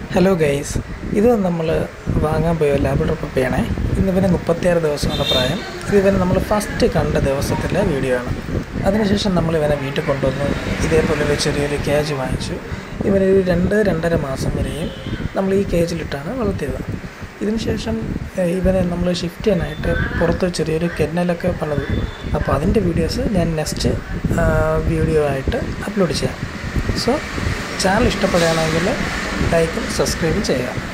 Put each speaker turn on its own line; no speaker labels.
hello guys ഇത് നമ്മൾ വാങ്ങാൻ പോയ ലാബിഡർ പപ്പിയാണേ ഇന്നിവന് മുപ്പത്തിയാറ് ദിവസമാണ് പ്രായം ഇത് ഇവനെ നമ്മൾ ഫസ്റ്റ് കണ്ട ദിവസത്തിലെ വീഡിയോ ആണ് അതിനുശേഷം നമ്മൾ ഇവനെ വീട്ടിൽ കൊണ്ടുവന്നു ഇതേപോലെ ഒരു ചെറിയൊരു കേജ് വാങ്ങിച്ചു ഇവനൊരു രണ്ട് രണ്ടര മാസം വരെയും നമ്മൾ ഈ കേജിലിട്ടാണ് വളർത്തിയത് ഇതിനുശേഷം ഏഹ്, ഇവനെ നമ്മൾ ഷിഫ്റ്റ് ചെയ്യാനായിട്ട് പുറത്ത് ചെറിയൊരു കെന്നലൊക്കെ പണിതു അപ്പോൾ അതിൻ്റെ വീഡിയോസ് ഞാൻ നെക്സ്റ്റ് വീഡിയോ ആയിട്ട് അപ്ലോഡ് ചെയ്യാം സോ ചാനൽ ഇഷ്ടപ്പെടുകയാണെങ്കിൽ ലൈക്കും സബ്സ്ക്രൈബും ചെയ്യുക